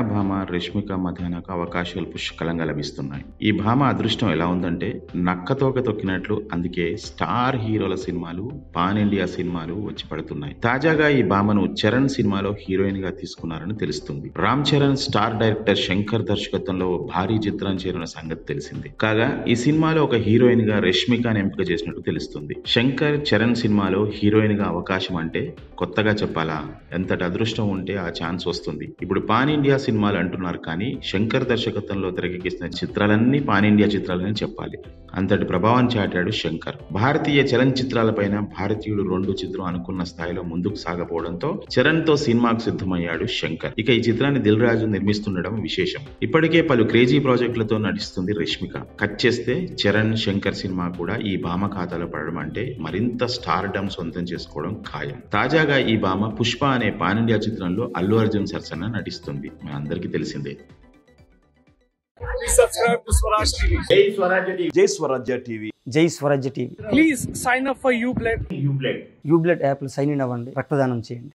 భామ రష్మిక మధ్యాహ్నకు అవకాశాలు పుష్కలంగా లభిస్తున్నాయి ఈ భామ అదృష్టం ఎలా ఉందంటే నక్కతోక తొక్కినట్లు అందుకే స్టార్ హీరోల సినిమాలు పాన్ ఇండియా సినిమాలు వచ్చి పడుతున్నాయి తాజాగా ఈ భామను చరణ్ సినిమాలో హీరోయిన్ గా తీసుకున్నారని తెలుస్తుంది రామ్ చరణ్ స్టార్ డైరెక్టర్ శంకర్ దర్శకత్వంలో ఓ భారీ చిత్రం చేరిన సంగతి తెలిసింది కాగా ఈ సినిమాలో ఒక హీరోయిన్ గా రష్మికను ఎంపిక చేసినట్టు తెలుస్తుంది శంకర్ చరణ్ సినిమాలో హీరోయిన్ గా అవకాశం అంటే కొత్తగా చెప్పాలా ఎంతటి అదృష్టం ఉంటే ఆ ఛాన్స్ వస్తుంది ఇప్పుడు పాన్ ఇండియా సినిమాలు అంటున్నారు కానీ శంకర్ దర్శకత్వంలో తెరకెక్కిస్తున్న చిత్రాలన్నీ పాన్ ఇండియా చిత్రాలని చెప్పాలి అంతటి ప్రభావం చాటాడు శంకర్ భారతీయ చలనచిత్రాలపైన భారతీయుడు రెండు చిత్రం అనుకున్న స్థాయిలో ముందుకు సాగపోవడంతో చరణ్ తో సినిమాకు సిద్ధమయ్యాడు శంకర్ ఇక ఈ చిత్రాన్ని దిల్ రాజు నిర్మిస్తుండడం విశేషం ఇప్పటికే పలు క్రేజీ ప్రాజెక్టులతో నటిస్తుంది రష్మిక కట్ చేస్తే చరణ్ శంకర్ సినిమా కూడా ఈ భామ ఖాతాలో పడడం అంటే మరింత స్టార్ డమ్ సొంతం చేసుకోవడం ఖాయం తాజాగా ఈ భామ పుష్ప అనే పాన్ ఇండియా చిత్రంలో అల్లు అర్జున్ సరసన నటిస్తుంది మనందరికీ తెలిసిందే Please subscribe to Swaraj TV. జై స్వరాజ్య టీవీ జై Swarajya TV Please sign up for UBLED. యూబ్లెట్ యాప్లో సైన్ ఇన్ అవ్వండి రక్తదానం చేయండి